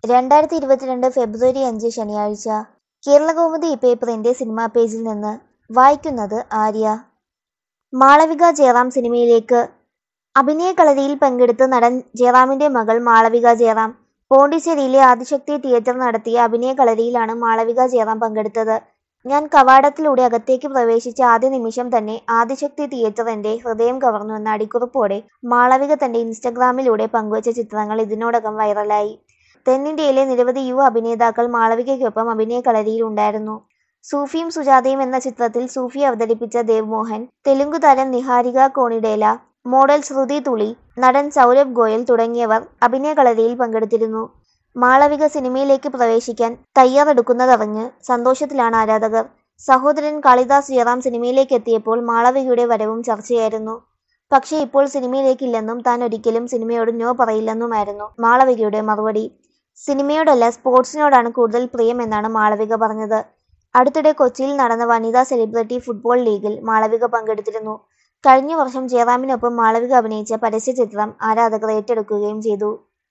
രണ്ടായിരത്തി ഇരുപത്തിരണ്ട് ഫെബ്രുവരി അഞ്ച് ശനിയാഴ്ച കേരളകൗമുദി പേപ്പറിന്റെ സിനിമാ പേജിൽ നിന്ന് വായിക്കുന്നത് ആര്യ മാളവിക ജയറാം സിനിമയിലേക്ക് അഭിനയകളരിയിൽ പങ്കെടുത്ത് നടൻ ജയറാമിന്റെ മകൾ മാളവിക ജയറാം പോണ്ടിച്ചേരിയിലെ ആദിശക്തി തിയേറ്റർ നടത്തിയ അഭിനയകളരിയിലാണ് മാളവിക ജയറാം പങ്കെടുത്തത് ഞാൻ കവാടത്തിലൂടെ അകത്തേക്ക് പ്രവേശിച്ച ആദ്യ നിമിഷം തന്നെ ആദിശക്തി തിയേറ്റർ എന്റെ ഹൃദയം കവർന്നു എന്ന അടിക്കുറിപ്പോടെ മാളവിക തന്റെ ഇൻസ്റ്റഗ്രാമിലൂടെ പങ്കുവച്ച ചിത്രങ്ങൾ ഇതിനോടകം വൈറലായി തെന്നിന്ത്യയിലെ നിരവധി യുവ അഭിനേതാക്കൾ മാളവികയ്ക്കൊപ്പം അഭിനയകളരിയിൽ ഉണ്ടായിരുന്നു സൂഫിയും സുജാതയും എന്ന ചിത്രത്തിൽ സൂഫി അവതരിപ്പിച്ച ദേവ് മോഹൻ തെലുങ്കു താരം നിഹാരിക കോണിഡേല മോഡൽ ശ്രുതി തുളി നടൻ സൗരഭ് ഗോയൽ തുടങ്ങിയവർ അഭിനയകളരിയിൽ പങ്കെടുത്തിരുന്നു മാളവിക സിനിമയിലേക്ക് പ്രവേശിക്കാൻ തയ്യാറെടുക്കുന്നതറിഞ്ഞ് സന്തോഷത്തിലാണ് ആരാധകർ സഹോദരൻ കാളിദാസ് ജയറാം സിനിമയിലേക്ക് എത്തിയപ്പോൾ മാളവികയുടെ വരവും ചർച്ചയായിരുന്നു പക്ഷേ ഇപ്പോൾ സിനിമയിലേക്കില്ലെന്നും താൻ ഒരിക്കലും സിനിമയോട് നോ പറയില്ലെന്നുമായിരുന്നു മാളവികയുടെ മറുപടി സിനിമയോടല്ല സ്പോർട്സിനോടാണ് കൂടുതൽ പ്രിയം എന്നാണ് മാളവിക പറഞ്ഞത് അടുത്തിടെ കൊച്ചിയിൽ നടന്ന വനിതാ സെലിബ്രിറ്റി ഫുട്ബോൾ ലീഗിൽ മാളവിക പങ്കെടുത്തിരുന്നു കഴിഞ്ഞ വർഷം ജയറാമിനൊപ്പം മാളവിക അഭിനയിച്ച പരസ്യചിത്രം ആരാധകർ ഏറ്റെടുക്കുകയും ചെയ്തു